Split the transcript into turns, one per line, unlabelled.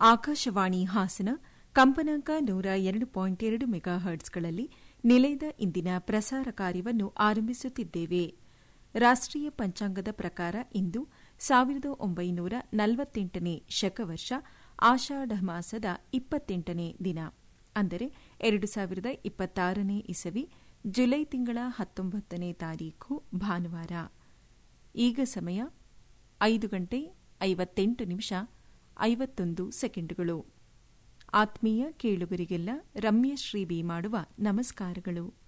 ಆಕಾಶವಾಣಿ ಹಾಸನ ಕಂಪನಾಂಕ ನೂರ ಎರಡು ಪಾಯಿಂಟ್ ಎರಡು ಮೆಗಾ ಹರ್ಟ್ಸ್ಗಳಲ್ಲಿ ನಿಲಯದ ಇಂದಿನ ಪ್ರಸಾರ ಕಾರ್ಯವನ್ನು ಆರಂಭಿಸುತ್ತಿದ್ದೇವೆ ರಾಷ್ಟೀಯ ಪಂಚಾಂಗದ ಪ್ರಕಾರ ಇಂದು ಸಾವಿರದ ಒಂಬೈನೂರ ನಲವತ್ತೆಂಟನೇ ಶಕವರ್ಷ ಆಷಾಢ ಮಾಸದ ಇಪ್ಪತ್ತೆಂಟನೇ ದಿನ ಅಂದರೆ ಎರಡು ಸಾವಿರದ ಇಪ್ಪತ್ತಾರನೇ ಇಸವಿ ಜುಲೈ ತಿಂಗಳ ಹತ್ತೊಂಬತ್ತನೇ ತಾರೀಖು ಭಾನುವಾರ ಈಗ ಸಮಯ ಐದು ಗಂಟೆ ಐವತ್ತೆಂಟು ನಿಮಿಷ ಐವತ್ತೊಂದು ಸೆಕೆಂಡುಗಳು ಆತ್ಮೀಯ ಕೇಳುಗರಿಗೆಲ್ಲ ರಮ್ಯಶ್ರೀ ಬಿ ಮಾಡುವ ನಮಸ್ಕಾರಗಳು